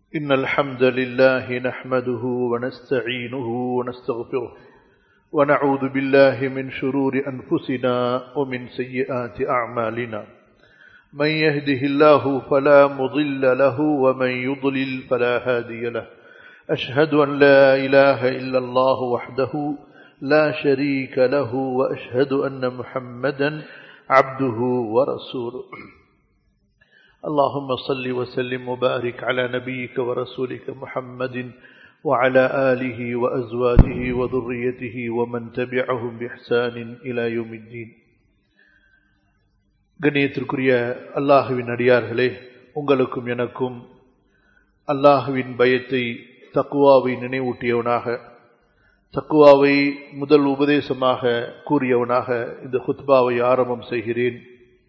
إن الحمد لله نحمده ونستعينه ونستغفره ونعوذ بالله من شرور أنفسنا ومن سيئات أعمالنا من يهده الله فلا مضل له ومن يضلل فلا هادي له أشهد أن لا إله إلا الله وحده لا شريك له وأشهد أن محمدا عبده ورسوله اللهم صل وسلم وبارك على نبيك ورسولك محمد وعلى آله وأزواجه وذريته ومن تبعهم بإحسان إلى يوم الدين கண்ணியத்திற்குரிய அல்லாஹுவின் அடியார்களே உங்களுக்கும் எனக்கும் அல்லாஹுவின் பயத்தை தக்குவாவை நினைவூட்டியவனாக தக்குவாவை முதல் உபதேசமாக கூறியவனாக இந்த ஹுத்பாவை ஆரம்பம் செய்கிறேன்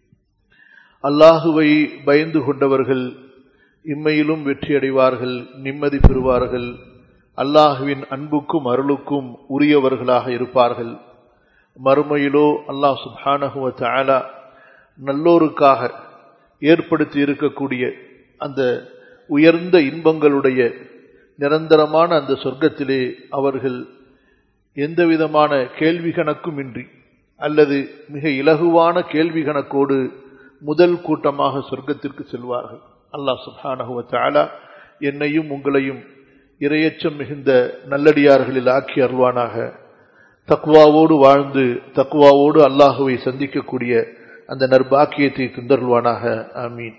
அல்லாஹுவை பயந்து கொண்டவர்கள் இம்மையிலும் வெற்றியடைவார்கள் நிம்மதி பெறுவார்கள் அல்லாஹுவின் அன்புக்கும் அருளுக்கும் உரியவர்களாக இருப்பார்கள் மறுமையிலோ அல்லாஹ் சுபானகுவ தாலா நல்லோருக்காக ஏற்படுத்தி இருக்கக்கூடிய அந்த உயர்ந்த இன்பங்களுடைய நிரந்தரமான அந்த சொர்க்கத்திலே அவர்கள் எந்த விதமான கேள்வி கணக்கும் இன்றி அல்லது மிக இலகுவான கேள்வி கணக்கோடு முதல் கூட்டமாக சொர்க்கத்திற்கு செல்வார்கள் அல்லாஹ் சுபானகுவ தாலா என்னையும் உங்களையும் இரையச்சம் மிகுந்த நல்லடியார்களில் ஆக்கி அருள்வானாக தக்குவாவோடு வாழ்ந்து தக்குவாவோடு அல்லாஹுவை சந்திக்கக்கூடிய அந்த நற்பாக்கியத்தை தந்தருள்வானாக ஆமீன்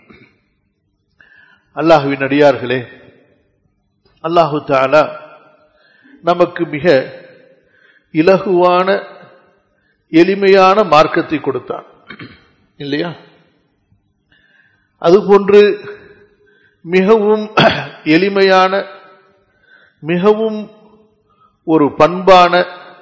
அல்லாஹுவின் அடியார்களே அல்லாஹு தாலா நமக்கு மிக இலகுவான எளிமையான மார்க்கத்தை கொடுத்தான் இல்லையா அதுபோன்று மிகவும் எளிமையான மிகவும் ஒரு பண்பான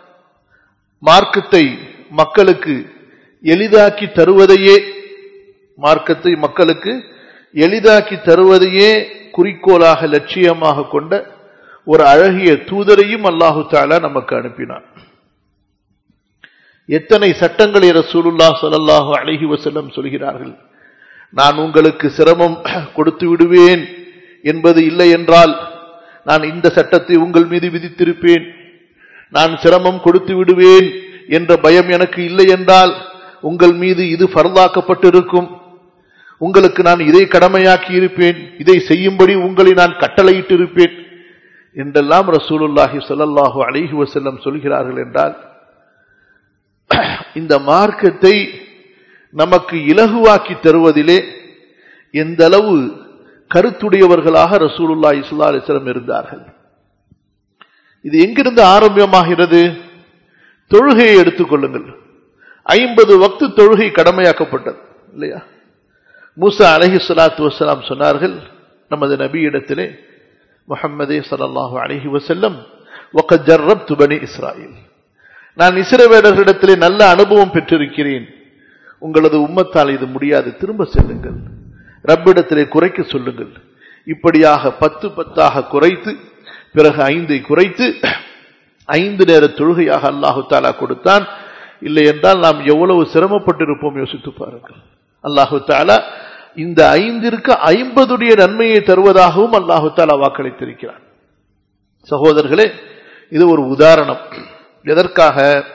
மார்க்கத்தை மக்களுக்கு எளிதாக்கி தருவதையே மார்க்கத்தை மக்களுக்கு எளிதாக்கி தருவதையே குறிக்கோளாக லட்சியமாக கொண்ட ஒரு அழகிய தூதரையும் அல்லாஹு தாலா நமக்கு அனுப்பினான் எத்தனை சட்டங்களை ரசூலுல்லா சல்லாஹூ அழகி வசல்லம் சொல்கிறார்கள் நான் உங்களுக்கு சிரமம் கொடுத்து விடுவேன் என்பது இல்லை என்றால் நான் இந்த சட்டத்தை உங்கள் மீது விதித்திருப்பேன் நான் சிரமம் கொடுத்து விடுவேன் என்ற பயம் எனக்கு இல்லை என்றால் உங்கள் மீது இது பரதாக்கப்பட்டிருக்கும் உங்களுக்கு நான் இதை கடமையாக்கி இருப்பேன் இதை செய்யும்படி உங்களை நான் கட்டளையிட்டு இருப்பேன் என்றெல்லாம் ரசூலுல்லாஹி சொல்லல்லாஹு அலிஹி வசல்லம் சொல்கிறார்கள் என்றால் இந்த மார்க்கத்தை நமக்கு இலகுவாக்கி தருவதிலே எந்த அளவு கருத்துடையவர்களாக ரசூலுல்லா இஸ்லா அலிஸ்லம் இருந்தார்கள் இது எங்கிருந்து ஆரம்பமாகிறது தொழுகையை எடுத்துக்கொள்ளுங்கள் ஐம்பது வக்து தொழுகை கடமையாக்கப்பட்டது இல்லையா மூசா அலஹி சலாத்து வசலாம் சொன்னார்கள் நமது நபியிடத்திலே முகமதே சல்லாஹு அலஹி வசல்லம் துபனி இஸ்ராயில் நான் இஸ்ரவேலர்களிடத்திலே நல்ல அனுபவம் பெற்றிருக்கிறேன் உங்களது உம்மத்தால் இது முடியாது திரும்ப செல்லுங்கள் ரப்பிடத்திலே குறைக்க சொல்லுங்கள் இப்படியாக பத்து பத்தாக குறைத்து பிறகு ஐந்தை குறைத்து ஐந்து நேர தொழுகையாக அல்லாஹு தாலா கொடுத்தான் இல்லை என்றால் நாம் எவ்வளவு சிரமப்பட்டிருப்போம் யோசித்து பாருங்கள் அல்லாஹு தாலா இந்த ஐந்திற்கு ஐம்பதுடைய நன்மையை தருவதாகவும் அல்லாஹு தாலா வாக்களித்திருக்கிறான் சகோதரர்களே இது ஒரு உதாரணம் எதற்காக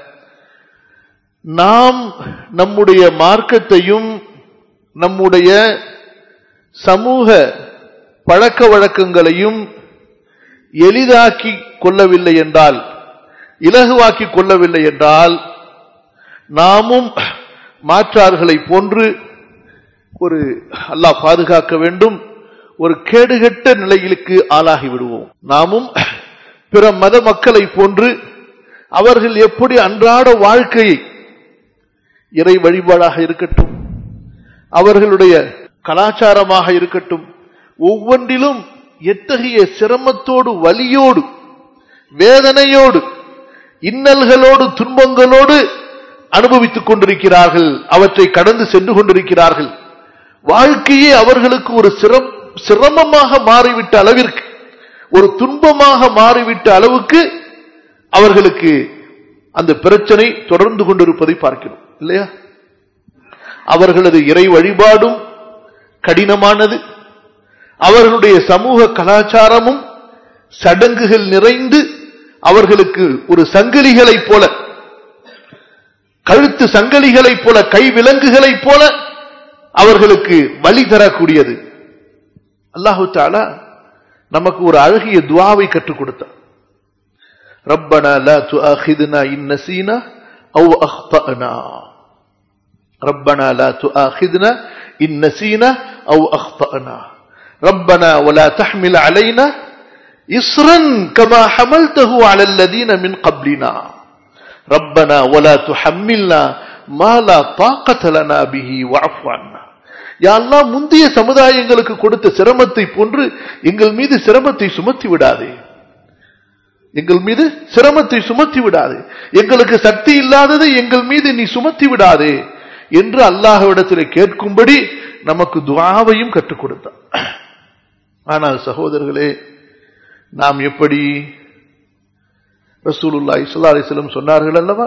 நாம் நம்முடைய மார்க்கத்தையும் நம்முடைய சமூக பழக்க வழக்கங்களையும் எளிதாக்கி கொள்ளவில்லை என்றால் இலகுவாக்கி கொள்ளவில்லை என்றால் நாமும் மாற்றார்களை போன்று ஒரு அல்லாஹ் பாதுகாக்க வேண்டும் ஒரு கேடுகட்ட நிலைகளுக்கு ஆளாகி விடுவோம் நாமும் பிற மத மக்களை போன்று அவர்கள் எப்படி அன்றாட வாழ்க்கையை இறை வழிபாடாக இருக்கட்டும் அவர்களுடைய கலாச்சாரமாக இருக்கட்டும் ஒவ்வொன்றிலும் எத்தகைய சிரமத்தோடு வலியோடு வேதனையோடு இன்னல்களோடு துன்பங்களோடு அனுபவித்துக் கொண்டிருக்கிறார்கள் அவற்றை கடந்து சென்று கொண்டிருக்கிறார்கள் வாழ்க்கையே அவர்களுக்கு ஒரு சிரம் சிரமமாக மாறிவிட்ட அளவிற்கு ஒரு துன்பமாக மாறிவிட்ட அளவுக்கு அவர்களுக்கு அந்த பிரச்சனை தொடர்ந்து கொண்டிருப்பதை பார்க்கிறோம் இல்லையா அவர்களது இறை வழிபாடும் கடினமானது அவர்களுடைய சமூக கலாச்சாரமும் சடங்குகள் நிறைந்து அவர்களுக்கு ஒரு சங்கிலிகளைப் போல கழுத்து சங்கிலிகளைப் போல கை விலங்குகளைப் போல அவர்களுக்கு வழி தரக்கூடியது அல்லாஹு தாலா நமக்கு ஒரு அழகிய துவாவை கற்றுக் கொடுத்தார் ربنا لا تؤاخذنا إن نسينا أو أخطأنا ربنا لا تؤاخذنا إن نسينا أو أخطأنا ربنا ولا تحمل علينا إصرا كما حملته على الذين من قبلنا ربنا ولا تحملنا ما لا طاقة لنا به واعف عنا யா அல்லாஹ் முந்தைய சமுதாயங்களுக்கு கொடுத்த சிரமத்தை போன்று எங்கள் மீது சிரமத்தை சுமத்தி விடாதே எங்கள் மீது சிரமத்தை சுமத்தி விடாதே எங்களுக்கு சக்தி இல்லாததை எங்கள் மீது நீ சுமத்தி விடாதே என்று அல்லாஹ்விடத்தில் கேட்கும்படி நமக்கு துவாவையும் கற்றுக் கொடுத்தான் ஆனால் சகோதரர்களே நாம் எப்படி ரசூலுல்லா இஸ்லா அலிஸ்லம் சொன்னார்கள் அல்லவா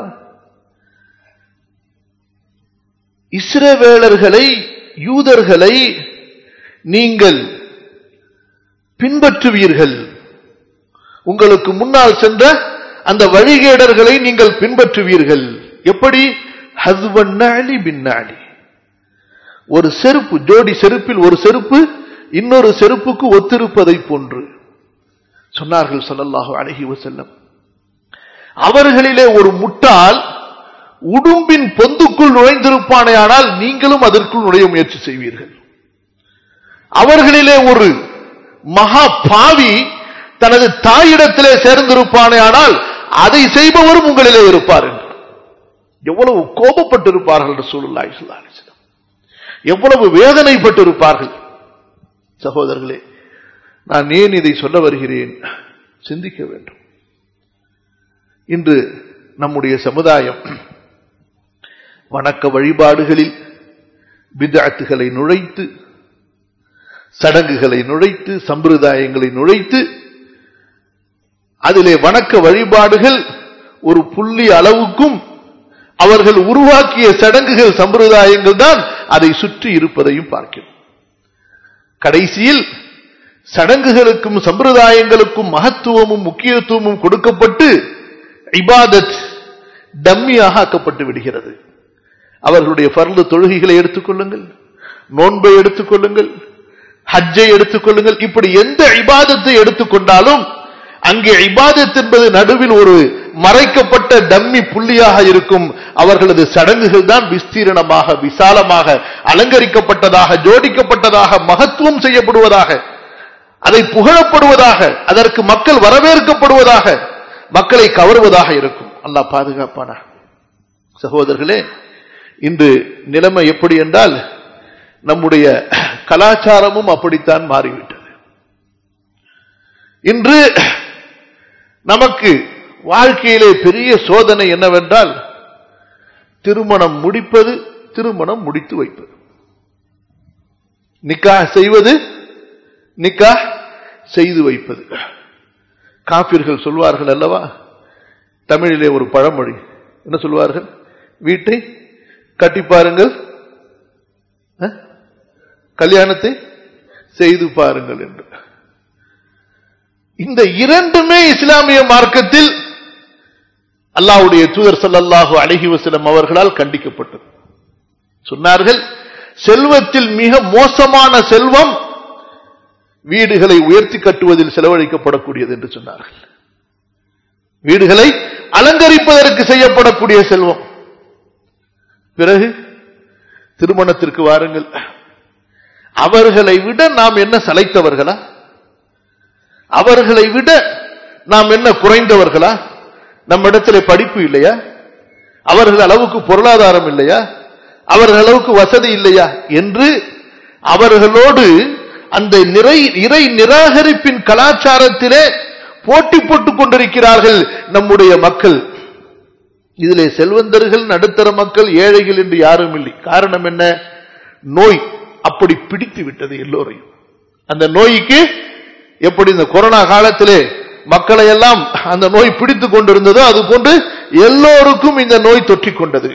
இஸ்ரவேலர்களை யூதர்களை நீங்கள் பின்பற்றுவீர்கள் உங்களுக்கு முன்னால் சென்ற அந்த வழிகேடர்களை நீங்கள் பின்பற்றுவீர்கள் எப்படி ஹஸ்வன்னாலி பின்னாலி ஒரு செருப்பு ஜோடி செருப்பில் ஒரு செருப்பு இன்னொரு செருப்புக்கு ஒத்திருப்பதை போன்று சொன்னார்கள் ஸல்லல்லாஹு அலைஹி வஸல்லம் அவர்களிலே ஒரு முட்டாள் உடும்பின் பொந்துக்குள் நுழைந்திருப்பானேயானால் நீங்களும் அதற்குள் நுழைய முயற்சி செய்வீர்கள் அவர்களிலே ஒரு மகா பாவி தனது தாயிடத்திலே சேர்ந்திருப்பானேயானால் அதை செய்பவரும் உங்களிலே இருப்பார் என்று எவ்வளவு கோபப்பட்டிருப்பார்கள் ரசூலுல்லாஹி ஸல்லல்லாஹு அலைஹி வஸல்லம் எவ்வளவு வேதனைப்பட்டிருப்பார்கள் சகோதரர்களே நான் ஏன் இதை சொல்ல வருகிறேன் சிந்திக்க வேண்டும் இன்று நம்முடைய சமுதாயம் வணக்க வழிபாடுகளில் பிதாத்துகளை நுழைத்து சடங்குகளை நுழைத்து சம்பிரதாயங்களை நுழைத்து அதிலே வணக்க வழிபாடுகள் ஒரு புள்ளி அளவுக்கும் அவர்கள் உருவாக்கிய சடங்குகள் சம்பிரதாயங்கள் தான் அதை சுற்றி இருப்பதையும் பார்க்கிறோம் கடைசியில் சடங்குகளுக்கும் சம்பிரதாயங்களுக்கும் மகத்துவமும் முக்கியத்துவமும் கொடுக்கப்பட்டு இபாதத் டம்மியாக ஆக்கப்பட்டு விடுகிறது அவர்களுடைய பர்ல தொழுகைகளை எடுத்துக்கொள்ளுங்கள் நோன்பை எடுத்துக்கொள்ளுங்கள் ஹஜ்ஜை எடுத்துக்கொள்ளுங்கள் இப்படி எந்த இபாதத்தை எடுத்துக்கொண்டாலும் அங்கே இபாதத் என்பது நடுவில் ஒரு மறைக்கப்பட்ட டம்மி புள்ளியாக இருக்கும் அவர்களது சடங்குகள் தான் விஸ்தீரணமாக விசாலமாக அலங்கரிக்கப்பட்டதாக ஜோடிக்கப்பட்டதாக மகத்துவம் செய்யப்படுவதாக அதை புகழப்படுவதாக அதற்கு மக்கள் வரவேற்கப்படுவதாக மக்களை கவருவதாக இருக்கும் அல்லாஹ் பாதுகாப்பான சகோதரர்களே இன்று நிலைமை எப்படி என்றால் நம்முடைய கலாச்சாரமும் அப்படித்தான் மாறிவிட்டது இன்று நமக்கு வாழ்க்கையிலே பெரிய சோதனை என்னவென்றால் திருமணம் முடிப்பது திருமணம் முடித்து வைப்பது நிக்கா செய்வது நிக்கா செய்து வைப்பது காபிர்கள் சொல்வார்கள் அல்லவா தமிழிலே ஒரு பழமொழி என்ன சொல்வார்கள் வீட்டை கட்டி பாருங்கள் அஹ், கல்யாணத்தை செய்து பாருங்கள் என்று இந்த இரண்டுமே இஸ்லாமிய மார்க்கத்தில் அல்லாஹ்வுடைய தூதர் ஸல்லல்லாஹு அலைஹி வஸல்லம் அவர்களால் கண்டிக்கப்பட்டது சொன்னார்கள் செல்வத்தில் மிக மோசமான செல்வம் வீடுகளை உயர்த்தி கட்டுவதில் செலவழிக்கப்படக்கூடியது என்று சொன்னார்கள் வீடுகளை அலங்கரிப்பதற்கு செய்யப்படக்கூடிய செல்வம் பிறகு திருமணத்திற்கு வாருங்கள் அவர்களை விட நாம் என்ன சளைத்தவர்களா அவர்களை விட நாம் என்ன குறைந்தவர்களா நம்ம இடத்துல படிப்பு இல்லையா அவர்கள் அளவுக்கு பொருளாதாரம் இல்லையா அவர்கள் அளவுக்கு வசதி இல்லையா என்று அவர்களோடு அந்த நிறை இறை நிராகரிப்பின் கலாச்சாரத்திலே போட்டி போட்டுக் கொண்டிருக்கிறார்கள் நம்முடைய மக்கள் இதிலே செல்வந்தர்கள் நடுத்தர மக்கள் ஏழைகள் என்று யாரும் இல்லை காரணம் என்ன நோய் அப்படி பிடித்து விட்டது எல்லோரையும் அந்த நோய்க்கு எப்படி இந்த கொரோனா காலத்திலே மக்களை எல்லாம் அந்த நோய் பிடித்துக் கொண்டிருந்ததோ அது போன்று எல்லோருக்கும் இந்த நோய் தொற்றிக் கொண்டது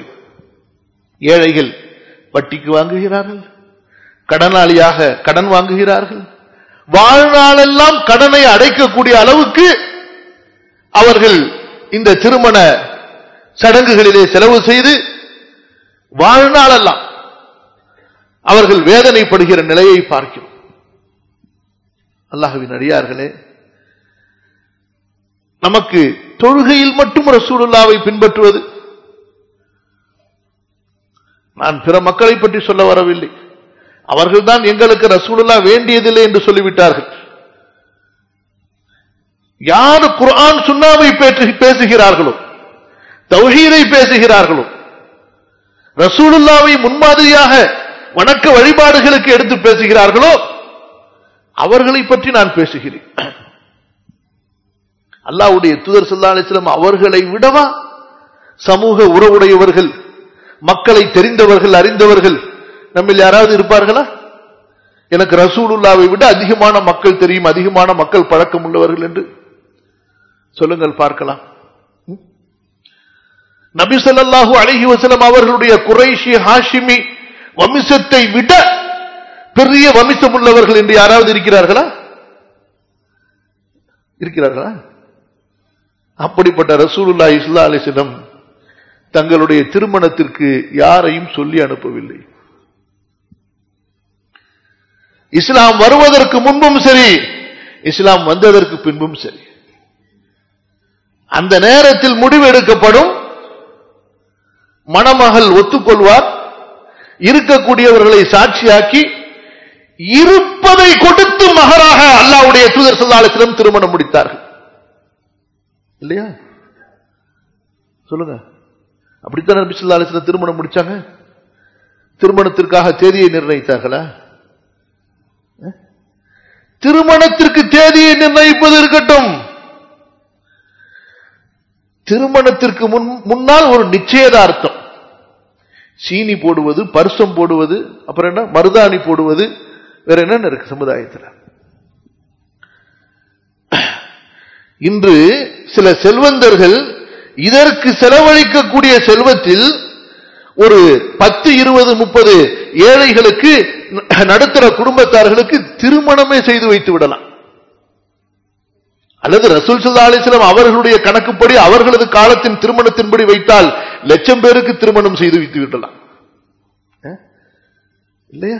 ஏழைகள் வட்டிக்கு வாங்குகிறார்கள் கடனாளியாக கடன் வாங்குகிறார்கள் வாழ்நாளெல்லாம் கடனை அடைக்கக்கூடிய அளவுக்கு அவர்கள் இந்த திருமண சடங்குகளிலே செலவு செய்து வாழ்நாளெல்லாம் அவர்கள் வேதனைப்படுகிற நிலையை பார்க்கிறோம் அல்லாஹுவின் அடியார்களே நமக்கு தொழுகையில் மட்டும் ரசூலுல்லாவை பின்பற்றுவது நான் பிற மக்களை பற்றி சொல்ல வரவில்லை அவர்கள்தான் எங்களுக்கு ரசூலுல்லா வேண்டியதில்லை என்று சொல்லிவிட்டார்கள் யாரு குர்ஆன் சுன்னாவை பேசு- பேசுகிறார்களோ தௌஹீதை பேசுகிறார்களோ ரசூலுல்லாவை முன்மாதிரியாக வணக்க வழிபாடுகளுக்கு எடுத்து பேசுகிறார்களோ அவர்களை பற்றி நான் பேசுகிறேன் அல்லாஹ்வுடைய தூதர் ஸல்லல்லாஹு அலைஹி வஸல்லம் அவர்களை விடவா சமூக உறவுடையவர்கள் மக்களை தெரிந்தவர்கள் அறிந்தவர்கள் நம்மில் யாராவது இருப்பார்களா எனக்கு ரசூலுல்லாவை விட அதிகமான மக்கள் தெரியும் அதிகமான மக்கள் பழக்கம் உள்ளவர்கள் என்று சொல்லுங்கள் பார்க்கலாம் ம்? நபி ஸல்லல்லாஹு அலைஹி வஸல்லம் அவர்களுடைய குறைஷி ஹாஷிமி வம்சத்தை விட பெரிய வம்சம் உள்ளவர்கள் என்று யாராவது இருக்கிறார்களா இருக்கிறார்களா அப்படிப்பட்ட ரசூலுல்லாஹி ஸல்லல்லாஹு அலைஹி வஸல்லம் தங்களுடைய திருமணத்திற்கு யாரையும் சொல்லி அனுப்பவில்லை இஸ்லாம் வருவதற்கு முன்பும் சரி இஸ்லாம் வந்ததற்கு பின்பும் சரி அந்த நேரத்தில் முடிவு எடுக்கப்படும் மணமகள் ஒத்துக்கொள்வார் இருக்கக்கூடியவர்களை சாட்சியாக்கி இருப்பதை கொடுத்து மகராக அல்லாஹ்வுடைய தூதர் சல்லாலத்திடம் திருமணம் முடித்தார்கள் இல்லையா சொல்லுங்க அப்படித்தான் நபி ஸல்லல்லாஹு அலைஹி வஸல்லம் திருமணம் முடிச்சாங்க திருமணத்திற்காக தேதியை நிர்ணயித்தார்களா அஹ்? திருமணத்திற்கு தேதியை நிர்ணயிப்பது இருக்கட்டும் திருமணத்திற்கு முன் முன்னால் ஒரு நிச்சயதார்த்தம் சீனி போடுவது பரிசம் போடுவது அப்புறம் என்ன மருதாணி போடுவது வேற என்னென்ன இருக்கு சமுதாயத்தில் இன்று சில செல்வந்தர்கள் இதற்கு செலவழிக்கக்கூடிய செல்வத்தில் ஒரு பத்து இருபது முப்பது ஏழைகளுக்கு நடுத்தர குடும்பத்தார்களுக்கு திருமணமே செய்து வைத்து விடலாம் அல்லது ரசூல் சல்லா அலிஸ்லாம் அவர்களுடைய கணக்குப்படி அவர்களது காலத்தின் திருமணத்தின்படி வைத்தால் லட்சம் பேருக்கு திருமணம் செய்து வைத்து விடலாம் அஹ்? இல்லையா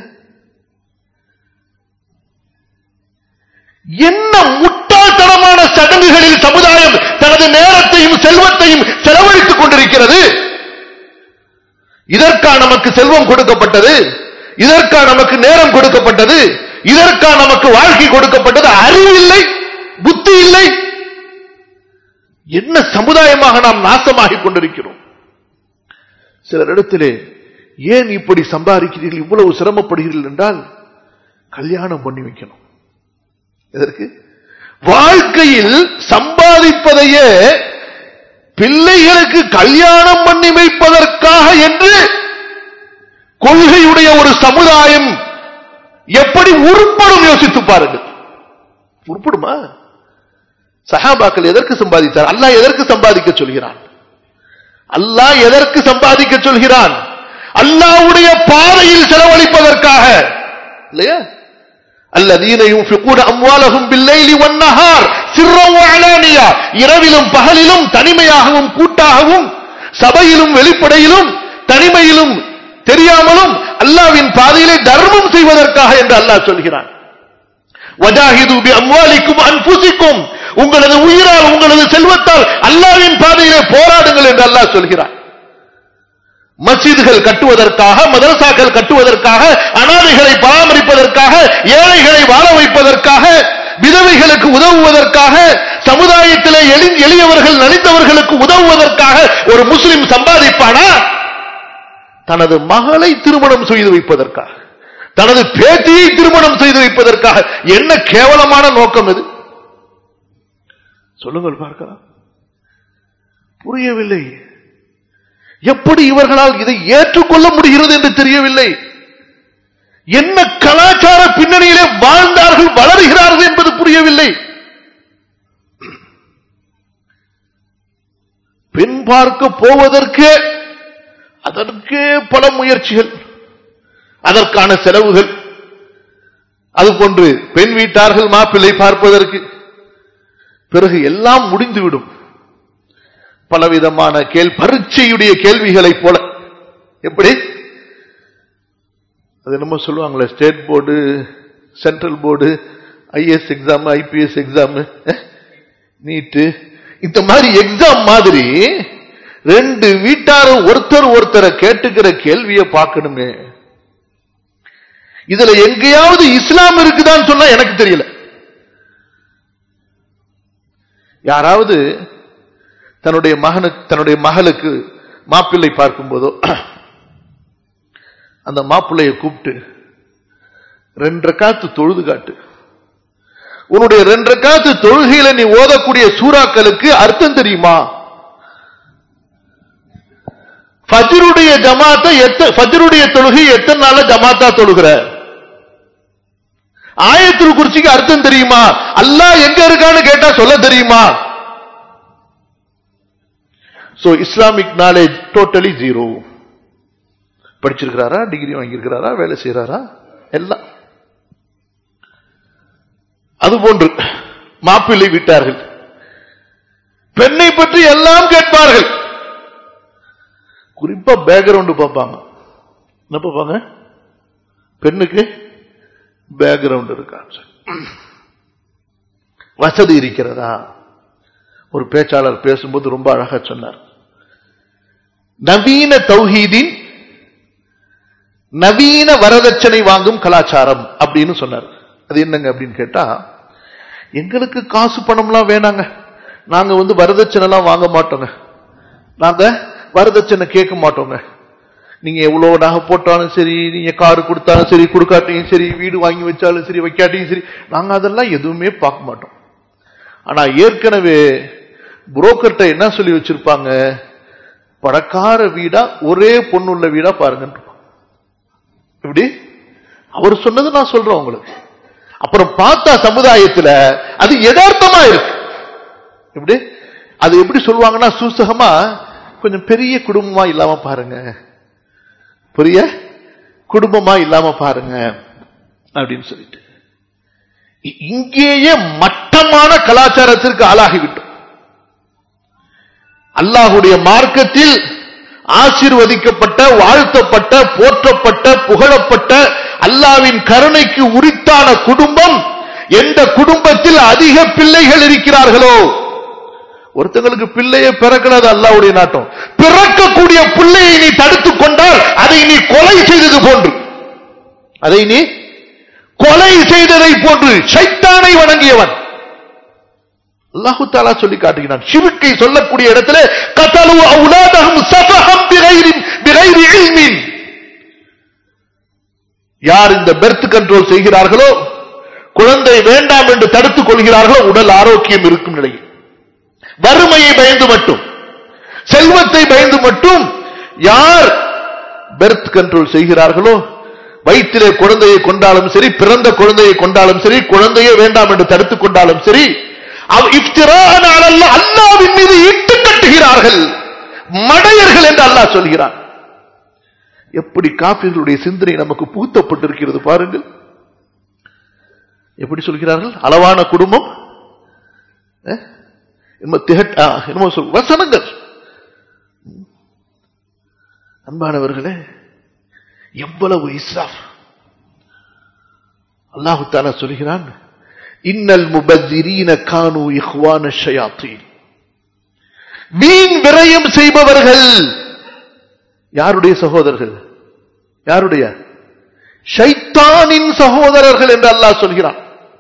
என்ன முட்டாள்தனமான சடங்குகளில் சமுதாயம் தனது நேரத்தையும் செல்வத்தையும் செலவழித்துக் கொண்டிருக்கிறது இதற்கா நமக்கு செல்வம் கொடுக்கப்பட்டது இதற்கா நமக்கு நேரம் கொடுக்கப்பட்டது இதற்கா நமக்கு வாழ்க்கை கொடுக்கப்பட்டது அறிவு இல்லை புத்தி இல்லை என்ன சமுதாயமாக நாம் நாசமாகிக் கொண்டிருக்கிறோம் சிலரிடத்திலே ஏன் இப்படி சம்பாதிக்கிறீர்கள் இவ்வளவு சிரமப்படுகிறீர்கள் என்றால் கல்யாணம் பண்ணி வைக்கணும் எதற்கு வாழ்க்கையில் சம்பாதிப்பதையே பிள்ளைகளுக்கு கல்யாணம் பண்ணி வைப்பதற்காக என்று கொள்கையுடைய ஒரு சமுதாயம் எப்படி உருப்படும் யோசித்து பாருங்கள் உருப்படுமா சஹாபாக்கள் எதற்கு சம்பாதித்தார் அல்லாஹ் எதற்கு சம்பாதிக்க சொல்கிறான் அல்லாஹ் எதற்கு சம்பாதிக்க சொல்கிறான் அல்லாஹ்வுடைய பாதையில் செலவழிப்பதற்காக இல்லையா الذين ينفقون أموالهم بالليل والنهار سرا وعلانيا இரவிலும் பகலிலும் தனிமையாகவும் கூட்டாகவும் சபையிலும் வெளிப்படையிலும் தனிமையிலும் தெரியாமலும் அல்லாவின் பாதையிலே தர்மம் செய்வதற்காக என்று அல்லாஹ் சொல்கிறான் வஜாஹிது பி அம்வாலிக்கும் அன்புசிக்கும் உங்களது உயிரால் உங்களது செல்வத்தால் அல்லாவின் பாதையிலே போராடுங்கள் என்று அல்லாஹ் சொல்கிறான் மஸ்ஜிதுகள் கட்டுவதற்காக மதரசாக்கள் கட்டுவதற்காக அனாதைகளை பராமரிப்பதற்காக ஏழைகளை வாழ வைப்பதற்காக விதவைகளுக்கு உதவுவதற்காக சமுதாயத்திலே எளி- எளியவர்கள் நலிந்தவர்களுக்கு உதவுவதற்காக ஒரு முஸ்லிம் சம்பாதிப்பானா தனது மகளை திருமணம் செய்து வைப்பதற்காக தனது பேத்தியை திருமணம் செய்து வைப்பதற்காக என்ன கேவலமான நோக்கம் இது சொல்லுங்கள் பார்க்கலாம் புரியவில்லை எப்படி இவர்களால் இதை ஏற்றுக்கொள்ள முடிகிறது என்று தெரியவில்லை என்ன கலாச்சார பின்னணியிலே வாழ்ந்தார்கள் வளருகிறார்கள் என்பது புரியவில்லை பெண் பார்க்க போவதற்கே அதற்கே பல முயற்சிகள் அதற்கான செலவுகள் அதுபோன்று பெண் வீட்டார்கள் மாப்பிள்ளை பார்ப்பதற்கு பிறகு எல்லாம் முடிந்துவிடும் பலவிதமான கேள் பரீட்சையுடைய கேள்விகளைப் போல எப்படி அது என்னமோ சொல்லுவாங்களே state board central board IAS exam IPS exam NEET இந்த மாதிரி எக்ஸாம் மாதிரி ரெண்டு வீட்டாரும் ஒருத்தர் ஒருத்தரை கேட்டுக்கிற கேள்வியை பார்க்கணுமே இதுல எங்கேயாவது இஸ்லாம் இருக்குதான்னு சொன்னா எனக்கு தெரியல யாராவது தன்னுடைய மகனுக்கு தன்னுடைய மகளுக்கு மாப்பிள்ளை பார்க்கும் போதோ அந்த மாப்பிள்ளையை கூப்பிட்டு ரெண்டரை காத்து தொழுது காட்டு உன்னுடைய ரெண்டரை காத்து தொழுகையில நீ ஓதக்கூடிய சூறாக்களுக்கு அர்த்தம் தெரியுமா ஃபஜ்ருடைய ஜமாத்தை எத்த ஃபஜ்ருடைய தொழுகை எத்தனை நாள ஜமாத்தா தொழுகிற ஆயத்தில் குறிச்சிக்கு அர்த்தம் தெரியுமா அல்லாஹ் எங்க இருக்கான்னு கேட்டா சொல்ல தெரியுமா so Islamic knowledge totally zero படிச்சிருக்கிறாரா டிகிரி வாங்கியிருக்கிறாரா வேலை செய்யறாரா எல்லாம் அதுபோன்று மாப்பிள்ளை விட்டார்கள் பெண்ணை பற்றி எல்லாம் கேட்பார்கள் குறிப்பா பேக்ரவுண்ட் பார்ப்பாங்க என்ன பார்ப்பாங்க பெண்ணுக்கு பேக்ரவுண்ட் இருக்கா வசதி இருக்கிறதா ஒரு பேச்சாளர் பேசும்போது ரொம்ப அழகா சொன்னார் நவீன தௌஹீதின் நவீன வரதட்சணை வாங்கும் கலாச்சாரம் அப்படின்னு சொன்னார் அது என்னங்க அப்படின்னு கேட்டா எங்களுக்கு காசு பணம்லாம் வேணாங்க நாங்க வந்து வரதட்சணை எல்லாம் வாங்க மாட்டோங்க நாங்க வரதட்சணை கேட்க மாட்டோங்க நீங்க எவ்வளவு நகை போட்டாலும் சரி நீங்க காரு கொடுத்தாலும் சரி கொடுக்காட்டியும் சரி வீடு வாங்கி வச்சாலும் சரி வைக்காட்டியும் சரி நாங்க அதெல்லாம் எதுவுமே பார்க்க மாட்டோம் ஆனா ஏற்கனவே புரோக்கர்ட்ட என்ன சொல்லி வச்சிருப்பாங்க பணக்கார வீடா ஒரே பொண்ணுள்ள வீடா பாருங்க எப்படி அவர் சொன்னது நான் சொல்றேன் உங்களுக்கு அப்புறம் பார்த்தா சமுதாயத்துல அது யதார்த்தமா இருக்கு எப்படி அது எப்படி சொல்லுவாங்கன்னா சூசகமா கொஞ்சம் பெரிய குடும்பமா இல்லாம பாருங்க பெரிய குடும்பமா இல்லாம பாருங்க அப்படின்னு சொல்லிட்டு இங்கேயே மட்டமான கலாச்சாரத்திற்கு ஆளாகிவிட்டோம் அல்லாஹுடைய மார்க்கத்தில் ஆசீர்வதிக்கப்பட்ட வாழ்த்தப்பட்ட போற்றப்பட்ட புகழப்பட்ட அல்லாவின் கருணைக்கு உரித்தான குடும்பம் எந்த குடும்பத்தில் அதிக பிள்ளைகள் இருக்கிறார்களோ ஒருத்தங்களுக்கு பிள்ளையே பிறக்கிறது அல்லாவுடைய நாட்டம் பிறக்கக்கூடிய பிள்ளையை நீ தடுத்துக் கொண்டால் அதை நீ கொலை செய்தது போன்று அதை நீ கொலை செய்ததை போன்று சைத்தானை வணங்கியவன் அல்லாஹு தாலா சொல்லி காட்டுகிறான் சிவிக்கை சொல்லக்கூடிய இடத்துல கதலு அவுலாதகம் சபகம் பிகைரி இல்மின் யார் இந்த பெர்த் கண்ட்ரோல் செய்கிறார்களோ குழந்தை வேண்டாம் என்று தடுத்துக் கொள்கிறார்களோ உடல் ஆரோக்கியம் இருக்கும் நிலையில் வறுமையை பயந்து மட்டும் செல்வத்தை பயந்து மட்டும் யார் பெர்த் கண்ட்ரோல் செய்கிறார்களோ வயிற்றிலே குழந்தையை கொண்டாலும் சரி பிறந்த குழந்தையை கொண்டாலும் சரி குழந்தையே வேண்டாம் என்று தடுத்துக் கொண்டாலும் சரி அல்லாவின் மீது இட்டு கட்டுகிறார்கள் மடையர்கள் என்று அல்லாஹ் சொல்கிறான் எப்படி காப்பீர்களுடைய சிந்தனை நமக்கு பூத்தப்பட்டிருக்கிறது பாருங்கள் எப்படி சொல்கிறார்கள் அளவான குடும்பம் என்னமோ சொல் வசனங்கள் அன்பானவர்களே எவ்வளவு இஸ்ராஃப் அல்லாஹு தாலா சொல்கிறான் இன்னல் முபஜிரீன கானு இஹ்வான ஷயாத்தீன் வீண் விரயம் செய்பவர்கள் யாருடைய சகோதரர்கள் யாருடைய ஷைத்தானின் சகோதரர்கள் என்று அல்லாஹ் சொல்கிறான்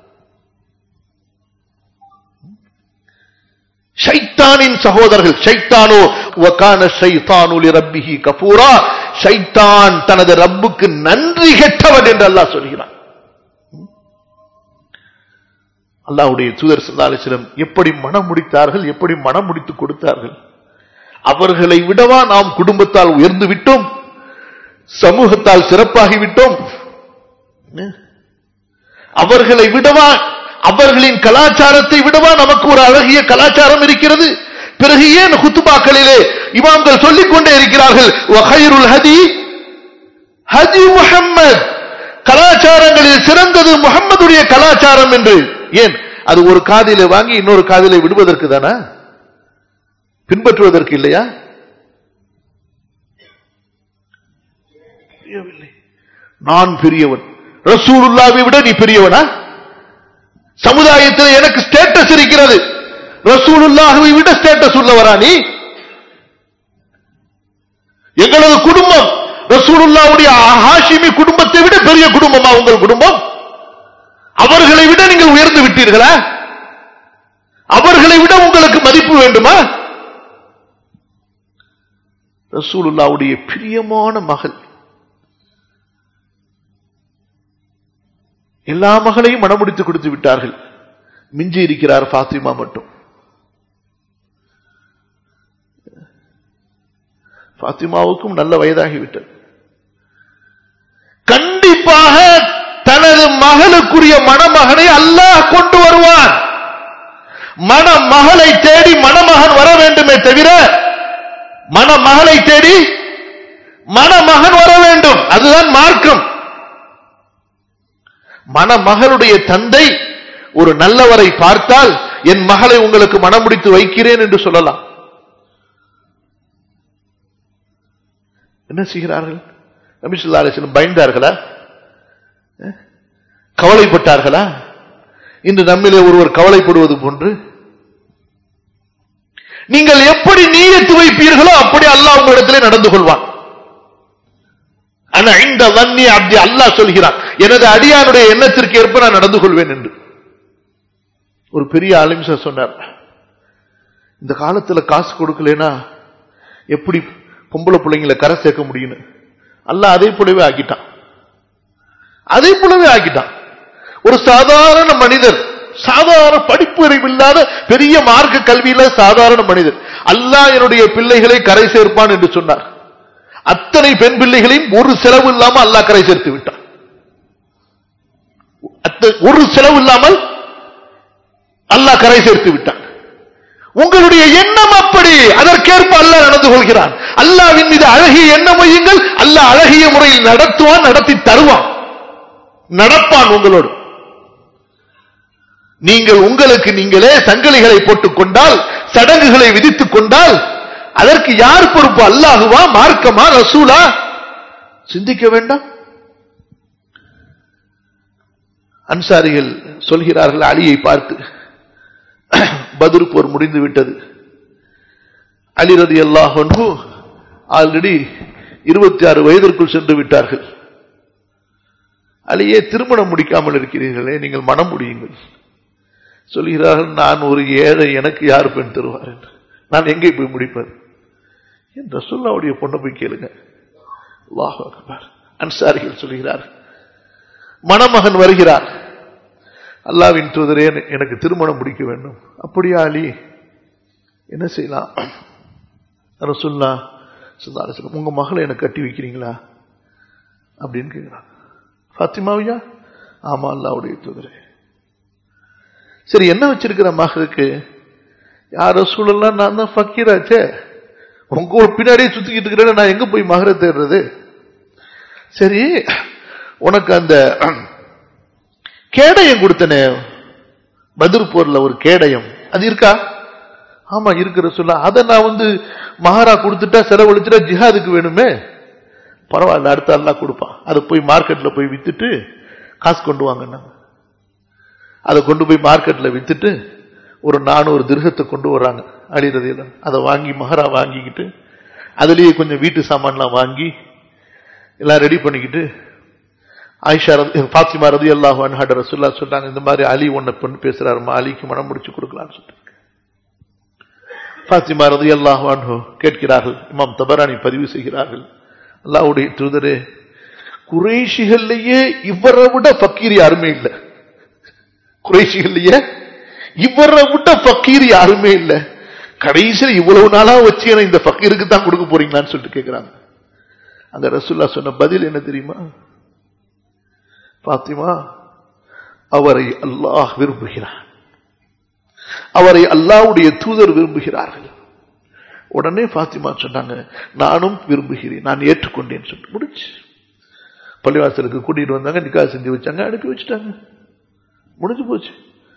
ஷைத்தானின் சகோதரர்கள் ஷைத்தானோ வகான ஷைத்தானு ரப்பிஹி கபூரா ஷைத்தான் தனது ரப்புக்கு நன்றி கெட்டவன் என்று அல்லாஹ் சொல்கிறான் அல்லாவுடைய தூதர் சல்லாலிசிலம் எப்படி மனம் முடித்தார்கள் எப்படி மனம் முடித்து கொடுத்தார்கள் அவர்களை விடவா நாம் குடும்பத்தால் உயர்ந்து விட்டோம் சமூகத்தால் சிறப்பாகிவிட்டோம் அவர்களை விடவா அவர்களின் கலாச்சாரத்தை விடவா நமக்கு ஒரு அழகிய கலாச்சாரம் இருக்கிறது பிறகு ஏன் குத்துபாக்களிலே இமாம்கள் சொல்லிக் கொண்டே இருக்கிறார்கள் ஹதி ஹதி முகம்மது கலாச்சாரங்களில் சிறந்தது முகம்மதுடைய கலாச்சாரம் என்று ஏன் அது ஒரு காதிலே வாங்கி இன்னொரு காதிலே விடுவதற்கு தானே பின்பற்றுவதற்கு இல்லையா புரியவில்லை. நான் பெரியவன் ரசூலுல்லாவை விட நீ பெரியவனா சமுதாயத்தில் எனக்கு ஸ்டேட்டஸ் இருக்கிறது ரசூலுல்லாஹுவை விட ஸ்டேட்டஸ் உள்ளவரா நீ எங்களது குடும்பம் ரசூலுல்லாவுடைய ஹாஷிமி குடும்பத்தை விட பெரிய குடும்பமா உங்கள் குடும்பம் அவர்களை விட நீங்கள் உயர்ந்து விட்டீர்களா அவர்களை விட உங்களுக்கு மதிப்பு வேண்டுமா ரசூலுல்லாவுடைய பிரியமான மகள் எல்லா மகளையும் மனமுடித்து கொடுத்து விட்டார்கள் மிஞ்சி இருக்கிறார் பாத்திமா மட்டும் பாத்திமாவுக்கும் நல்ல வயதாகிவிட்டது கண்டிப்பாக தனது மகளுக்குரிய மணமகனை அல்லாஹ் கொண்டு வருவான் மணமகளை தேடி மணமகன் வர வேண்டுமே தவிர மணமகளை தேடி மணமகன் வர வேண்டும் அதுதான் மார்க்கம் மணமகளுடைய தந்தை ஒரு நல்லவரை பார்த்தால் என் மகளை உங்களுக்கு மணமுடித்து வைக்கிறேன் என்று சொல்லலாம் என்ன செய்கிறார்கள் நபிசுல்லா அலிஸ்லம் பயந்தார்களா அஹ்? கவலைப்பட்டார்களா இன்று நம்மிலே ஒருவர் கவலைப்படுவது போன்று நீங்கள் எப்படி நீயத்து வைப்பீர்களோ அப்படி அல்லாஹ் உங்களிடத்திலே நடந்து கொள்வான் ஆனா இந்த வன்னி அப்படி அல்லாஹ் சொல்கிறான் எனது அடியானுடைய எண்ணத்திற்கு ஏற்ப நான் நடந்து கொள்வேன் என்று ஒரு பெரிய அலிம்ச சொன்னார் இந்த காலத்துல காசு கொடுக்கலனா எப்படி பொம்பளை பிள்ளைங்களை கரை சேர்க்க முடியும்னு அல்லாஹ் அதே போலவே ஆக்கிட்டான் அதே போலவே ஆக்கிட்டான் ஒரு சாதாரண மனிதர் சாதாரண படிப்பு அறிவு இல்லாத பெரிய மார்க்க கல்வியில சாதாரண மனிதர் அல்லாஹ் என்னுடைய பிள்ளைகளை கரை சேர்ப்பான் என்று சொன்னார் அத்தனை பெண் பிள்ளைகளையும் ஒரு செலவு இல்லாம அல்லாஹ் கரை சேர்த்து விட்டான் அத்த- ஒரு செலவு இல்லாமல் அல்லாஹ் கரை சேர்த்து விட்டான் உங்களுடைய எண்ணம் அப்படி அதற்கேற்ப அல்லாஹ் நடந்து கொள்கிறான் அல்லாவின் மீது அழகிய எண்ணம் வையுங்கள் அல்லாஹ் அழகிய முறையில் நடத்துவான் நடத்தி தருவான் நடப்பான் உங்களோடு நீங்கள் உங்களுக்கு நீங்களே சங்கிலிகளை போட்டுக் கொண்டால் சடங்குகளை விதித்துக் கொண்டால் அதற்கு யார் பொறுப்பு அல்லாஹுவா மார்க்கமா ரசூலா சிந்திக்க வேண்டாம் அன்சாரிகள் சொல்கிறார்கள் அலியை பார்த்து பத்ரு போர் முடிந்து விட்டது அலி ரதி அல்லாஹ் ஆல்ரெடி இருபத்தி ஆறு வயதிற்குள் சென்று விட்டார்கள் அலியே திருமணம் முடிக்காமல் இருக்கிறீர்களே நீங்கள் மனம் முடியுங்கள் சொல்கிறார்கள் நான் ஒரு ஏழை எனக்கு யார் பெண் தருவார் என்று. நான் எங்கே போய் முடிப்பேன் என் ரசுல்லாவுடைய பொண்ணை போய் கேளுங்க அல்லாஹ் அக்பர் அன்சாரிகள் சொல்கிறார் மணமகன் வருகிறார் அல்லாவின் தூதரே எனக்கு திருமணம் முடிக்க வேண்டும் அப்படியா அலி என்ன செய்யலாம் ரசுல்லா சுல்லாசலம் உங்க மகளை எனக்கு கட்டி வைக்கிறீங்களா அப்படின்னு கேட்கிறான் ஃபாத்திமாவியா ஆமா அல்லாவுடைய தூதரே சரி என்ன வச்சிருக்கிற மகளுக்கு யார் ரசூலெல்லாம் நான் தான் ஃபக்கீராச்சே உங்க ஒரு பின்னாடியே சுத்திக்கிட்டு இருக்கிறேன் நான் எங்க போய் மகரை தேடுறது சரி உனக்கு அந்த கேடயம் கொடுத்தனே பதிர் போர்ல ஒரு கேடயம் அது இருக்கா ஆமா இருக்கிற சொல்ல அதை நான் வந்து மகாரா கொடுத்துட்டா செலவழிச்சுட்டா ஜிஹாதுக்கு வேணுமே பரவாயில்ல அடுத்த அல்லா கொடுப்பான் அதை போய் மார்க்கெட்ல போய் வித்துட்டு காசு கொண்டு வாங்கன்னா அதை கொண்டு போய் மார்க்கெட்ல வித்துட்டு ஒரு நானூறு திருகத்தை கொண்டு வர்றாங்க அழிறதையில அதை வாங்கி மகரா வாங்கிக்கிட்டு அதுலயே கொஞ்சம் வீட்டு சாமான்லாம் வாங்கி எல்லாம் ரெடி பண்ணிக்கிட்டு ஆயிஷா ரதி- ஃபாத்திமா ரதி அல்லாஹ் அன்ஹாட ரசுல்லா சொல்றாங்க இந்த மாதிரி அலி ஒன்ன பொண்ணு பேசுறாருமா அலிக்கு மனம் முடிச்சு கொடுக்கலாம்னு சொல்லிட்டு ஃபாத்திமா ரதி அல்லாஹ் அன்ஹு கேட்கிறார்கள் இமாம் தபரானி பதிவு செய்கிறார்கள் அல்லாஹ்வுடைய தூதரே குறைஷிகள்லயே இவரை விட ஃபக்கீர் யாருமே இல்லை குறைஷிகள்லயே இவரை விட ஃபக்கீர் யாருமே இல்லை கடைசியில் இவ்வளவு நாளா வச்சு எனக்கு இந்த ஃபக்கீருக்கு தான் கொடுக்க போறீங்களான்னு சொல்லிட்டு கேட்கிறாங்க அந்த ரசூல்லா சொன்ன பதில் என்ன தெரியுமா பாத்திமா அவரை அல்லாஹ் விரும்புகிறான் அவரை அல்லாஹ்வுடைய தூதர் விரும்புகிறார்கள் உடனே பாத்திமா சொன்னாங்க நானும் விரும்புகிறேன் நான் ஏற்றுக்கொண்டேன் சொல்லிட்டு முடிச்சு பள்ளிவாசலுக்கு கூட்டிட்டு வந்தாங்க நிக்கா செஞ்சு வச்சாங்க அனுப்பி வச்சுட்டாங்க முடிஞ்சு போச்சு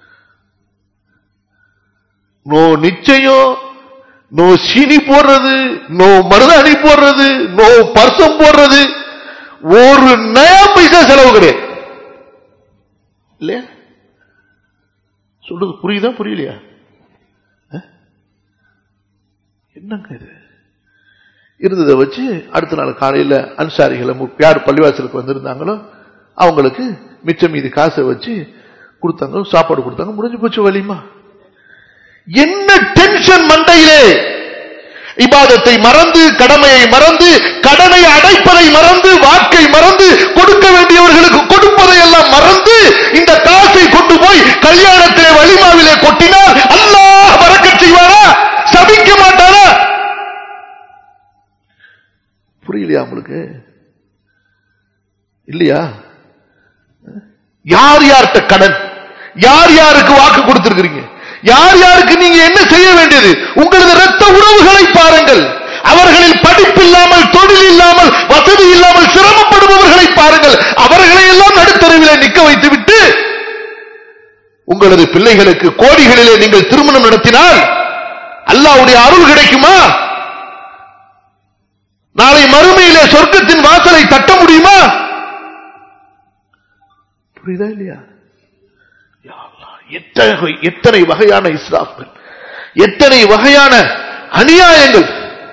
நோ நிச்சயம் நோ சீனி போடுறது நோ மருதாணி போடுறது நோ பர்சம் போடுறது ஒரு நயா பைசா செலவு கிடையாது இல்லையா சொல்றது புரியுதா புரியலையா அஹ்? என்னங்க இது இருந்ததை வச்சு அடுத்த நாள் காலையில அன்சாரிகளை மு- யார் பள்ளிவாசலுக்கு வந்திருந்தாங்களோ அவங்களுக்கு மிச்சம் மீதி காசை வச்சு கொடுத்தாங்க சாப்பாடு கொடுத்தாங்க முடிஞ்சு போச்சு வலிமா என்ன டென்ஷன் மண்டையிலே இபாதத்தை மறந்து கடமையை மறந்து கடனை அடைப்பதை மறந்து வாக்கை மறந்து கொடுக்க வேண்டியவர்களுக்கு கொடுப்பதை எல்லாம் மறந்து இந்த காசை கொண்டு போய் கல்யாணத்திலே வலிமாவிலே கொட்டினால் அல்லாஹ் வரக்கச் செய்வாரா சபிக்க மாட்டாரா புரியலையா உங்களுக்கு இல்லையா யார் யார்கிட்ட கடன் யார் யாருக்கு வாக்கு கொடுத்திருக்கிறீங்க யார் யாருக்கு நீங்க என்ன செய்ய வேண்டியது உங்களது இரத்த உறவுகளை பாருங்கள் அவர்களில் படிப்பு இல்லாமல் தொழில் இல்லாமல் வசதி இல்லாமல் சிரமப்படுபவர்களை பாருங்கள் அவர்களை எல்லாம் நடுத்தருவிலே நிக்க வைத்துவிட்டு உங்களது பிள்ளைகளுக்கு கோடிகளிலே நீங்கள் திருமணம் நடத்தினால் அல்லாஹ்வுடைய அருள் கிடைக்குமா நாளை மறுமையிலே சொர்க்கத்தின் வாசலை தட்ட முடியுமா புரியுதா இல்லையா யா அல்லாஹ், எத்தனை எத்தனை வகையான இஸ்ராஃப்கள் எத்தனை வகையான அநியாயங்கள்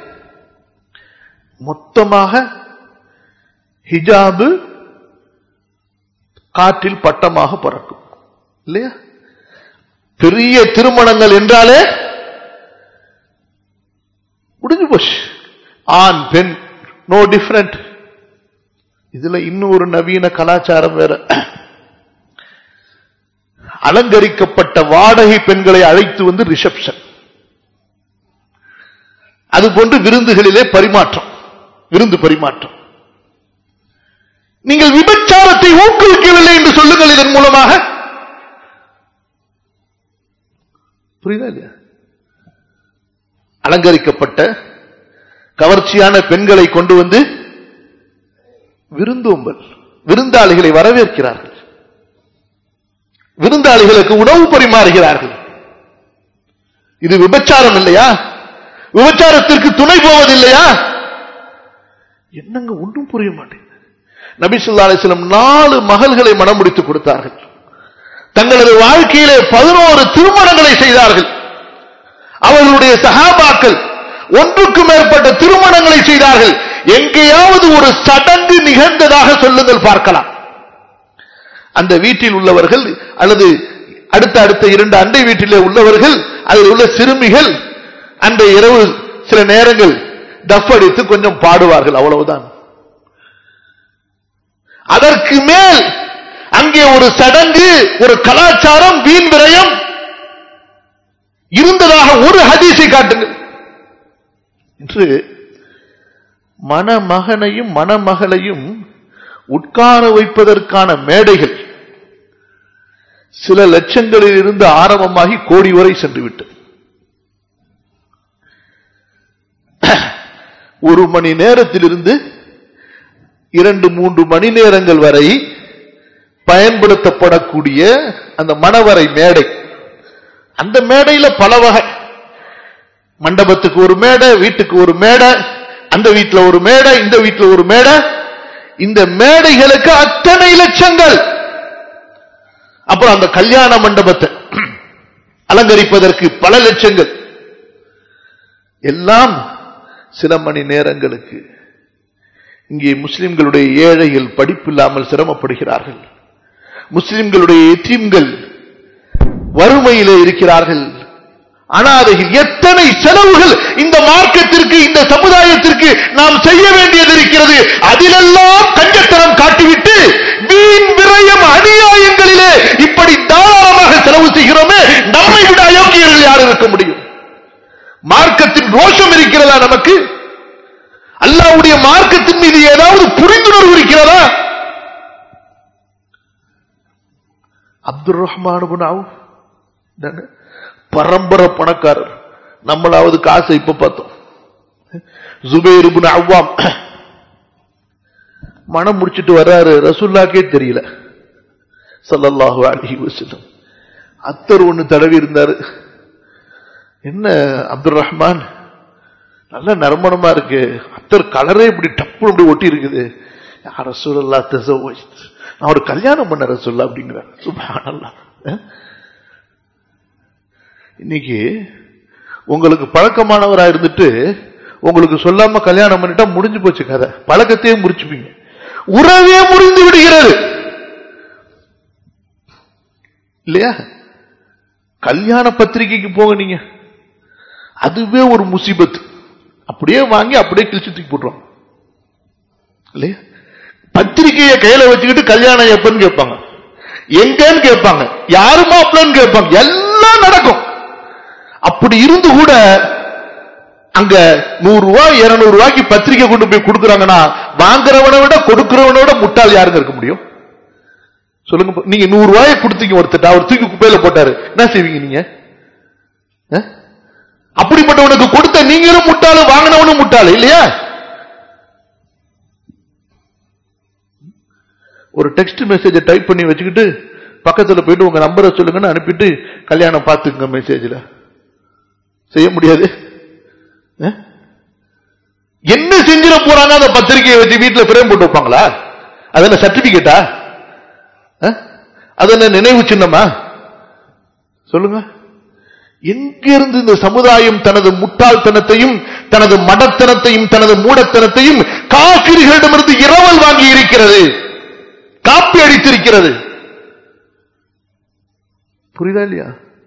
மொத்தமாக ஹிஜாபு காற்றில் பட்டமாக பறக்கும் இல்லையா பெரிய திருமணங்கள் என்றாலே முடிஞ்சு போச்சு ஆண் பெண் நோ டிஃபரண்ட் இதுல இன்னும் ஒரு நவீன கலாச்சாரம் வேற அலங்கரிக்கப்பட்ட வாடகை பெண்களை அழைத்து வந்து ரிசப்ஷன் அது போன்று விருந்துகளிலே பரிமாற்றம் விருந்து பரிமாற்றம் நீங்கள் விபச்சாரத்தை ஊக்குவிக்கவில்லை என்று சொல்லுங்கள் இதன் மூலமாக புரியுதா இல்லையா அலங்கரிக்கப்பட்ட கவர்ச்சியான பெண்களை கொண்டு வந்து விருந்தோம்பல் விருந்தாளிகளை வரவேற்கிறார்கள் விருந்தாளிகளுக்கு உணவு பரிமாறுகிறார்கள் இது விபச்சாரம் இல்லையா விபச்சாரத்திற்கு துணை போவதில்லையா என்னங்க ஒன்றும் புரிய மாட்டேங்குது நபி ஸல்லல்லாஹு அலைஹி வஸல்லம் நாலு மகள்களை மனம் முடித்து கொடுத்தார்கள் தங்களது வாழ்க்கையிலே பதினோரு திருமணங்களை செய்தார்கள் அவர்களுடைய சகாபாக்கள் ஒன்றுக்கு மேற்பட்ட திருமணங்களை செய்தார்கள் எங்கேயாவது ஒரு சடங்கு நிகழ்ந்ததாக சொல்லுங்கள் பார்க்கலாம் அந்த வீட்டில் உள்ளவர்கள் அல்லது அடுத்த அடுத்த இரண்டு அண்டை வீட்டிலே உள்ளவர்கள் அதில் உள்ள சிறுமிகள் அந்த இரவு சில நேரங்கள் டஃப் அடித்து கொஞ்சம் பாடுவார்கள் அவ்வளவுதான் அதற்கு மேல் அங்கே ஒரு சடங்கு ஒரு கலாச்சாரம் வீண் விரயம் இருந்ததாக ஒரு ஹதீஸை காட்டுங்கள் என்று மணமகனையும் மணமகளையும் உட்கார வைப்பதற்கான மேடைகள் சில லட்சங்களில் இருந்து ஆரம்பமாகி கோடி வரை சென்று விட்டது ஒரு மணி நேரத்திலிருந்து இரண்டு மூன்று மணி நேரங்கள் வரை பயன்படுத்தப்படக்கூடிய அந்த மணவரை மேடை அந்த மேடையில பல வகை மண்டபத்துக்கு ஒரு மேடை வீட்டுக்கு ஒரு மேடை அந்த வீட்டுல ஒரு மேடை இந்த வீட்டுல ஒரு மேடை இந்த மேடைகளுக்கு அத்தனை லட்சங்கள் அப்புறம் அந்த கல்யாண மண்டபத்தை அலங்கரிப்பதற்கு பல லட்சங்கள் எல்லாம் சில மணி நேரங்களுக்கு இங்கே முஸ்லிம்களுடைய ஏழைகள் படிப்பில்லாமல் சிரமப்படுகிறார்கள் முஸ்லிம்களுடைய எத்தீம்கள் வறுமையிலே இருக்கிறார்கள் அனாதைகள் எத்தனை செலவுகள் இந்த மார்க்கத்திற்கு இந்த சமுதாயத்திற்கு நாம் செய்ய வேண்டியது இருக்கிறது அதிலெல்லாம் கஞ்சத்தனம் காட்டிவிட்டு வீண் விரயம் அநியாயங்களிலே இப்படி தாராளமாக செலவு செய்கிறோமே நம்மை விட அயோக்கியர்கள் யார் இருக்க முடியும் மார்க்கத்தின் ரோஷம் இருக்கிறதா நமக்கு அல்லாவுடைய மார்க்கத்தின் மீது ஏதாவது புரிந்துணர்வு இருக்கிறதா அப்துல் ரஹ்மான் பின் அவுஃப் என்னங்க? பரம்பரை பணக்காரர் நம்மளாவது காசை இப்ப பார்த்தோம் ஜுபேர் இப்னு அவ்வாம் மனம் முடிச்சிட்டு வர்றாரு ரசூல்லாக்கே தெரியல ஸல்லல்லாஹு அலைஹி வஸல்லம் அத்தர் ஒண்ணு தடவி இருந்தாரு என்ன அப்துல் ரஹ்மான் நல்ல நறுமணமா இருக்கு அத்தர் கலரே இப்படி டப்பு இப்படி ஒட்டி இருக்குது ரசூலல்லா தசவஜ் நான் ஒரு கல்யாணம் பண்ண ரசூல்லா அப்படிங்கிறார் சுப்ஹானல்லாஹ் அஹ்? இன்னைக்கு உங்களுக்கு பழக்கமானவரா இருந்துட்டு உங்களுக்கு சொல்லாம கல்யாணம் பண்ணிட்டா முடிஞ்சு போச்சு கதை பழக்கத்தையே முறிச்சுப்பீங்க உறவே முறிந்து விடுகிறது இல்லையா கல்யாண பத்திரிகைக்கு போங்க நீங்க அதுவே ஒரு முசீபத் அப்படியே வாங்கி அப்படியே கிழிச்சு தூக்கி போட்டுருவாங்க இல்லையா பத்திரிகையை கையில வச்சுக்கிட்டு கல்யாணம் எப்பன்னு கேட்பாங்க எங்கன்னு கேட்பாங்க யாரு மாப்பிள்ளன்னு கேட்பாங்க எல்லாம் நடக்கும் அப்படி இருந்து கூட அங்க நூறு ரூபாய் இருநூறு ரூபாய்க்கு பத்திரிக்கை கொண்டு போய் கொடுக்கறாங்கன்னா வாங்குறவனை விட கொடுக்கிறவனை விட முட்டாள் யாருங்க இருக்க முடியும் சொல்லுங்க பா- நீங்க நூறு ரூபாயை கொடுத்தீங்க ஒருத்தர் அவர் தூக்கி குப்பையில போட்டாரு என்ன செய்வீங்க நீங்க அஹ்? அப்படிப்பட்டவனுக்கு கொடுத்த நீங்களும் முட்டாளு வாங்கினவனும் முட்டாளு இல்லையா ஒரு டெக்ஸ்ட் மெசேஜை டைப் பண்ணி வச்சுக்கிட்டு பக்கத்துல போயிட்டு உங்க நம்பரை சொல்லுங்கன்னு அனுப்பிட்டு கல்யாணம் பார்த்துங்க மெசேஜ்ல செய்ய முடியாது அஹ்? என்ன செஞ்சிட போறாங்க அந்த பத்திரிகையை வச்சு வீட்டுல பிரேம் போட்டு வைப்பாங்களா அது என்ன சர்டிபிகேட்டா அது என்ன நினைவு சின்னமா சொல்லுங்க எங்கிருந்து இந்த சமுதாயம் தனது முட்டாள்தனத்தையும் தனது மடத்தனத்தையும் தனது மூடத்தனத்தையும் காக்கிரிகளிடமிருந்து இரவல் வாங்கி இருக்கிறது காப்பி அடித்திருக்கிறது புரியுதா இல்லையா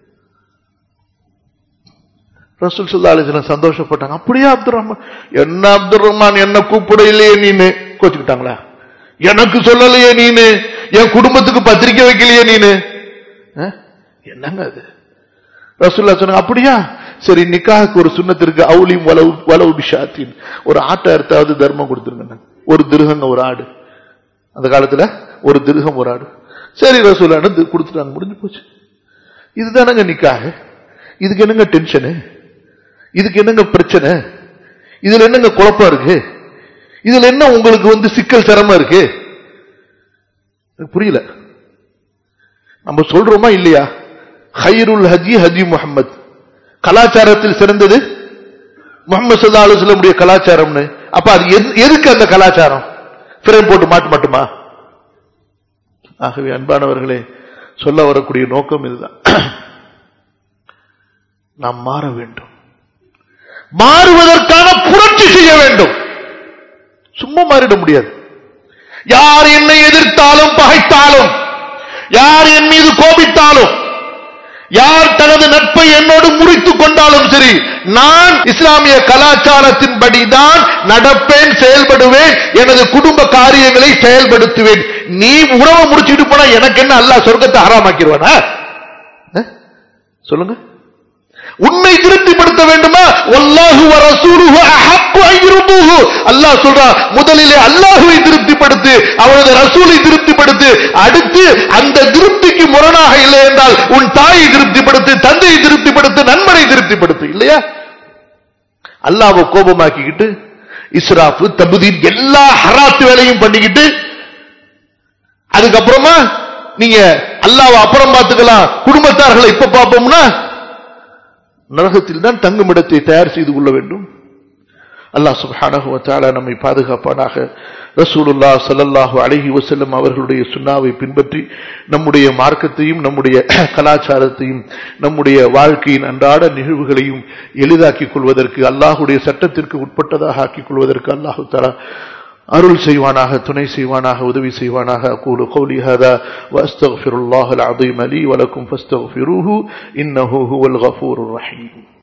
ரசூல் சுல்லா அலிஸ்லாம் சந்தோஷப்பட்டாங்க அப்படியே அப்துல் ரஹ்மான் என்ன அப்துல் ரஹ்மான் என்ன கூப்பிட இல்லையே நீனு கோச்சுக்கிட்டாங்களா எனக்கு சொல்லலையே நீனு என் குடும்பத்துக்கு பத்திரிக்கை வைக்கலையே நீனு அஹ்? என்னங்க அது ரசூல்லா சொன்னாங்க அப்படியா சரி நிக்காவுக்கு ஒரு சுண்ணத்திற்கு அவுலியும் வலவு வலவு பிஷாத்தின் ஒரு ஆட்டை அறுத்தாவது தர்மம் கொடுத்துருங்க ஒரு திருகங்க ஒரு ஆடு அந்த காலத்துல ஒரு திருகம் ஒரு ஆடு சரி ரசூலான்னு கொடுத்துட்டாங்க முடிஞ்சு போச்சு இதுதானங்க நிக்காக இதுக்கு என்னங்க டென்ஷனு இதுக்கு என்னங்க பிரச்சனை இதுல என்னங்க குழப்பம் இருக்கு இதுல என்ன உங்களுக்கு வந்து சிக்கல் சிரமம் இருக்கு எனக்கு புரியல நம்ம சொல்றோமா இல்லையா ஹைருல் ஹஜி ஹஜி முகமது கலாச்சாரத்தில் சிறந்தது முகமது சல்லா அலுவலமுடைய கலாச்சாரம்னு அப்ப அது எது- எதுக்கு அந்த கலாச்சாரம் ஃப்ரேம் போட்டு மாட்ட மாட்டுமா ஆகவே அன்பானவர்களே சொல்ல வரக்கூடிய நோக்கம் இதுதான் நாம் மாற வேண்டும் மாறுவதற்கான புரட்சி செய்ய வேண்டும் சும்மா மாறிட முடியாது யார் என்னை எதிர்த்தாலும் பகைத்தாலும் யார் என் மீது கோபித்தாலும் யார் தனது நட்பை என்னோடு முறித்துக் கொண்டாலும் சரி நான் இஸ்லாமிய கலாச்சாரத்தின்படிதான் நடப்பேன் செயல்படுவேன் எனது குடும்ப காரியங்களை செயல்படுத்துவேன் நீ உறவை முடிச்சுட்டு போனா எனக்கு என்ன அல்லாஹ் சொர்க்கத்தை ஹராமாக்கிடுவானா அஹ்? சொல்லுங்க உன்னை திருப்திப்படுத்த வேண்டுமா வல்லாஹு வ ரசூலுஹு அஹக்கு அன் யுர்துஹு அல்லாஹ் சொல்றான் முதலிலே அல்லாஹ்வை திருப்திப்படுத்து அவனது ரசூலை திருப்திப்படுத்து அடுத்து அந்த திருப்திக்கு முரணாக இல்லை என்றால் உன் தாயை திருப்திப்படுத்து தந்தையை திருப்திப்படுத்து நண்பனை திருப்திப்படுத்து இல்லையா அல்லாஹ்வை கோபமாக்கிக்கிட்டு இஸ்ராஃபு தபுதீன் எல்லா ஹராத்து வேலையும் பண்ணிக்கிட்டு அதுக்கப்புறமா நீங்க அல்லாஹ்வை அப்புறம் பார்த்துக்கலாம் குடும்பத்தார்களை இப்ப பார்ப்போம்னா நரகத்தில் தான் தங்குமிடத்தை தயார் செய்து கொள்ள வேண்டும் அல்லாஹ் சுப்ஹானஹு வ தஆலா நம்மை பாதுகாப்பானாக ரசூலுல்லாஹ் ஸல்லல்லாஹு அலைஹி வஸல்லம் அவர்களுடைய சுன்னாவை பின்பற்றி நம்முடைய மார்க்கத்தையும் நம்முடைய கலாச்சாரத்தையும் நம்முடைய வாழ்க்கையின் அன்றாட நிகழ்வுகளையும் எளிதாக்கிக் கொள்வதற்கு அல்லாஹ்வுடைய சட்டத்திற்கு உட்பட்டதாக ஆக்கிக் கொள்வதற்கு அல்லாஹு தஆலா அருள் செய்வானாக துணை செய்வானாக உதவி செய்வானாக அகூலு قولي هذا واستغفر الله العظيم لي ولكم فاستغفروه انه هو الغفور الرحيم